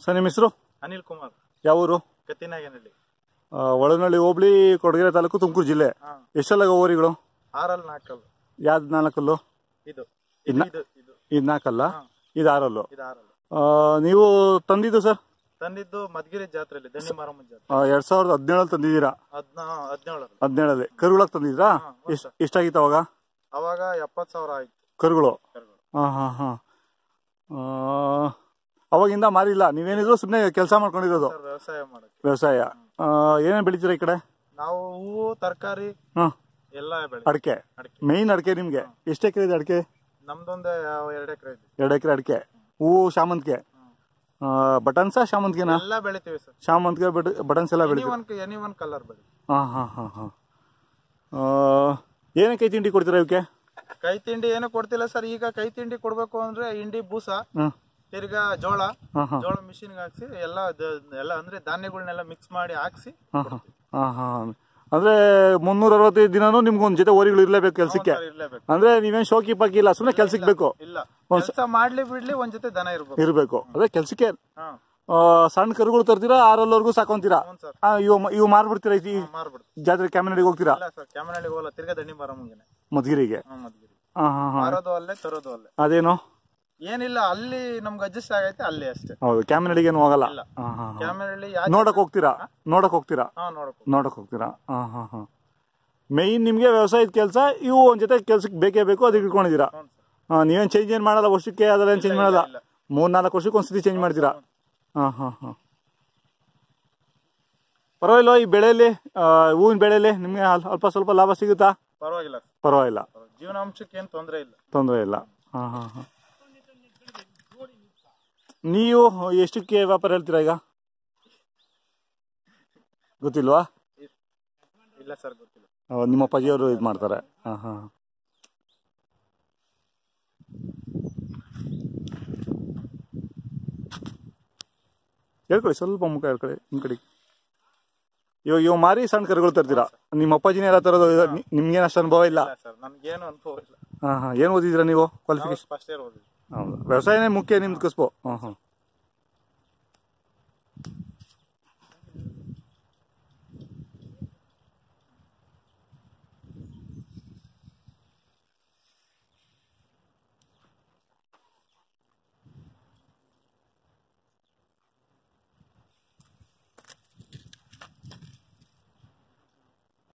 Sir ನಿಮ್ಮ ಹೆಸರು ಅನಿಲ್ ಕುಮಾರ್ ಯಾವ ಊರು ಕತ್ತಿನಾಗೇನಹಳ್ಳಿ ಆ, ಒಳನಳ್ಳಿ ಹೋಬಳಿ ಕೊಡಗೆರೆ ತಾಲೂಕು ತುಮಕೂರು ಜಿಲ್ಲೆ ಹಾ ಎಷ್ಟೆಲ್ಲ ಓರಿಗಳು ಆರಲ್ ನಾಲ್ಕಲ್ ಯಾವ್ದು ನಾಲ್ಕಲ್ಲು ಇದು ಇದ್ನ? ಇದು ಇದು ಇದು ನಾಲ್ಕಲ್ಲ ಹಾ. ಇದು ಆರಲ್ಲು ಇದು ಆರಲ್ ಆ, ನೀವು ತಂದಿದ್ದು ಸರ್ ತಂದಿದ್ದು ಮದ್ಗಿರಿ ಜಾತ್ರೆಯಲ್ಲಿ ದಂಡಿ ಮಾರಮ್ಮನ ಜಾತ್ರೆ ಎರಡು ಸಾವಿರದ ಹದಿನೇಳಲ್ಲಿ ತಂದಿದ್ದೀರಾ ಹದ್ನಾ ಹದಿನೇಳರಲ್ಲಿ ಹದಿನೇಳಲ್ಲಿ ಕರುಗಳಾಗಿ ತಂದಿದ್ರಾ ಹಾ, ಎಷ್ಟು ಎಷ್ಟಾಗಿತ್ತು ಅವಾಗ ಅವಾಗ ಎಪ್ಪತ್ ಸಾವಿರ ಆಯ್ತು ಕರುಗಳು ಕರುಗಳು. ಹಾಂ ಹಾಂ ಹಾಂ ಅವಾಗಿಂದ ಮಾರಿಲ್ಲ ನೀವೇನಿದ್ರು ಸುಮ್ಮನೆ ಕೆಲಸ ಮಾಡ್ಕೊಂಡಿರೋದು ಸರ್ ವ್ಯವಸಾಯ ಮಾಡಕ್ಕೆ ವ್ಯವಸಾಯ ಏನೇನು ಬೆಳಿತೀರಾ ಈ ಕಡೆ ನಾವು ಹೂವು ತರಕಾರಿ ಹಾಂ ಎಲ್ಲ ಬೆಳೆ ಅಡಿಕೆ ಅಡಿಕೆ ಮೇಯ್ನ್ ಅಡಿಕೆ ನಿಮಗೆ ಎಷ್ಟು ಎಕರೆ ಇದೆ ಅಡಿಕೆ ನಮ್ದೊಂದೇ ಎರಡು ಎಕರೆ ಇದೆ ಎರಡು ಎಕರೆ ಅಡಿಕೆ ಹೂವು ಶಾಮಂತಿಗೆ ಬಟನ್ಸಾ ಶಾಮಂತಿಗೆನಾ ಎಲ್ಲ ಬೆಳಿತೀವಿ ಸರ್ ಶಾಮಂತಿಗೆ ಬಟ್ ಬಟನ್ಸ್ ಎಲ್ಲ ಎನಿ ಬೆಳಿತೀವಿ ಒನ್ ಎನಿ ಒನ್ ಕಲರ್ ಬೆಳಿ ಹಾಂ ಹಾಂ ಹಾಂ ಹಾಂ ಏನೇ ಕೈ ತಿಂಡಿ ಕೊಡ್ತೀರಾ ಇವಕ್ಕೆ ಕೈ ತಿಂಡಿ ಏನು ಕೊಡ್ತಿಲ್ಲ ಸರ್ ಈಗ ಕೈ ತಿಂಡಿ ಕೊಡ್ಬೇಕು ಅಂದ್ರೆ ಇಂಡಿ ಬೂಸ ಹಾಂ ತಿರ್ಗಾ ಜೋಳ ಹಾಂ ಹಾಂ ಜೋಳ ಮಿಷಿನ್ಗೆ ಹಾಕ್ಸಿ ಎಲ್ಲ ದ- ಎಲ್ಲ ಅಂದ್ರೆ ಧಾನ್ಯಗಳನ್ನೆಲ್ಲ ಮಿಕ್ಸ್ ಮಾಡಿ ಹಾಕ್ಸಿ ಹಾಂ ಹಾಂ ಹಾಂ ಹಾಂ ಅಂದರೆ ಮುನ್ನೂರ ಅರವತ್ತೈದು ದಿನನೂ ನಿಮ್ಗೆ ಒಂದು ಜೊತೆ ಓರಿಗಳು ಇರಲೇಬೇಕು ಕೆಲಸಕ್ಕೆ ಸರ್ ಇರ್ಲೇಬೇಕು ಅಂದರೆ ನೀವೇನು ಶೋಕಿ ಪಾಕಿ ಇಲ್ಲ ಸುಮ್ಮನೆ ಕೆಲ್ಸಕ್ಕೆ ಬೇಕು ಇಲ್ಲ ಕೆಲಸ ಮಾಡ್ಲಿ ಬಿಡ್ಲಿ ಒಂದ್ ಜೊತೆ ದನ ಇರ್ಬೇಕು ಇರಬೇಕು ಅದೇ ಕೆಲಸಕ್ಕೆ ಹಾ ಸಣ್ಣ ಕರುಗಳು ತರ್ತೀರಾ ಆರಲ್ಲವರೆಗೂ ಸಾಕೊಂತೀರಾ ಹ್ಞೂ ಸರ್ ಆ, ಇವು ಇವು ಮಾರ್ಬಿಡ್ತೀರಾ ಈ ಮಾರ್ಬಿಡು ಜಾತ್ರೆ ಕ್ಯಾಮಿನಡಿಗೆ ಹೋಗ್ತೀರಾ ಇಲ್ಲ ಸರ್ ಕ್ಯಾಮರಳ್ಳಿಗೆ ಹೋಗಲ್ಲ ತಿರ್ಗಾ ದಂಡಿ ಮಾರಮ್ಮಂಗೆನೆ ಮಧುಗಿರಿಗೆ ಹ್ಞೂ ಮದ್ಗಿರಿ ಹಾಂ ಹಾಂ ಹಾಂ ಮಾರೋದು ಅಲ್ಲೇ ತರೋದು ಅಲ್ಲೇ ಅದೇನು ಏನಿಲ್ಲ ಅಲ್ಲಿ ನಮ್ಗೆ ಅಡ್ಜಸ್ಟ್ ಆಗೈತೆ ಅಲ್ಲಿ ಅಷ್ಟೇ ಹೌದು ಕ್ಯಾಮಿನಡಿಗೆ ಏನು ಹೋಗಲ್ಲ ಇಲ್ಲ. ಹಾಂ ಹಾಂ ಹಾಂ ಕ್ಯಾಮರಳ್ಳಿ ನೋಡಕ್ ಹೋಗ್ತೀರಾ ನೋಡಕ್ ಹೋಗ್ತೀರಾ ಹಾ ನೋಡಕ್ ನೋಡಕ್ ಹೋಗ್ತೀರಾ ಹಾಂ ಹಾಂ ಹಾಂ ಮೇಯ್ನ್ ನಿಮಗೆ ವ್ಯವಸಾಯದ ಕೆಲಸ ಇವು ಒಂದು ಜೊತೆ ಕೆಲ್ಸಕ್ಕೆ ಬೇಕೇ ಬೇಕು ಅದಕ್ಕೆ ಇಟ್ಕೊಂಡಿದ್ದೀರಾ ಹ್ಞೂ ಸರ್ ಹಾಂ ನೀವೇನು ಚೇಂಜ್ ಏನು ಮಾಡಲ್ಲ ವರ್ಷಕ್ಕೆ ಅದೆಲ್ಲ ಏನು ಚೇಂಜ್ ಮಾಡಲ್ಲ ಇಲ್ಲ. ಮೂರು ನಾಲ್ಕು ವರ್ಷಕ್ಕೆ ಒಂದ್ಸತಿ ಚೇಂಜ್ ಮಾಡ್ತೀರಾ ಹಾಂ ಹಾಂ ಹಾಂ ಪರವಾಗಿಲ್ಲ ಈ ಬೆಳೆಯಲ್ಲಿ ಆ, ಹೂವಿನ ಬೆಳೆಯಲ್ಲಿ ನಿಮಗೆ ಅಲ್ಪ ಸ್ವಲ್ಪ ಲಾಭ ಸಿಗುತ್ತಾ ಪರವಾಗಿಲ್ಲ ಸರ್ ಪರವಾಗಿಲ್ಲ ಜೀವನಾಂಶಕ್ಕೆ ಏನು ತೊಂದರೆ ಇಲ್ಲ ತೊಂದರೆ ಇಲ್ಲ ಹಾಂ ಹಾಂ ಹಾಂ ನೀವು ಎಷ್ಟಕ್ಕೆ ವ್ಯಾಪಾರ ಹೇಳ್ತೀರಾ ಈಗ ಗೊತ್ತಿಲ್ವಾ ಇಲ್ಲ ಸರ್ ಗೊತ್ತಿಲ್ಲ ಆ, ನಿಮ್ಮ ಅಪ್ಪಾಜಿಯವರು ಇದು ಮಾಡ್ತಾರೆ ಹಾಂ ಹಾಂ ಹೇಳ್ಕೊಳ್ಳಿ ಸ್ವಲ್ಪ ಮುಖ ಹೇಳ್ಕೊಳ್ಳಿ ನಿಮ್ಮ ಕಡೆ ಇವಾಗ ಇವಾಗ ಮಾರಿ ಸಣ್ಣ ಕರುಗಳು ತರ್ತೀರಾ ನಿಮ್ಮ ಅಪ್ಪಾಜಿನೇ ಎಲ್ಲ ತರೋದು ನಿಮ್ಗೇನು ಅಷ್ಟು ಅನುಭವ ಇಲ್ಲ ಇಲ್ಲ ಸರ್ ನನ್ಗೇನು ಅನುಭವ ಇಲ್ಲ ಹಾಂ ಹಾಂ ಏನು ಓದಿದ್ದೀರಾ ನೀವು ನಾವು ಕ್ವಾಲಿಫಿಕೇಶನ್ ಫಸ್ಟ್ ಇಯರ್ ಓದಿದ್ವಿ ಹೌದು ವ್ಯವಸಾಯನೇ ಮುಖ್ಯ ನಿಮ್ದು ಕಸ್ಬು ಹಾಂ ಹಾಂ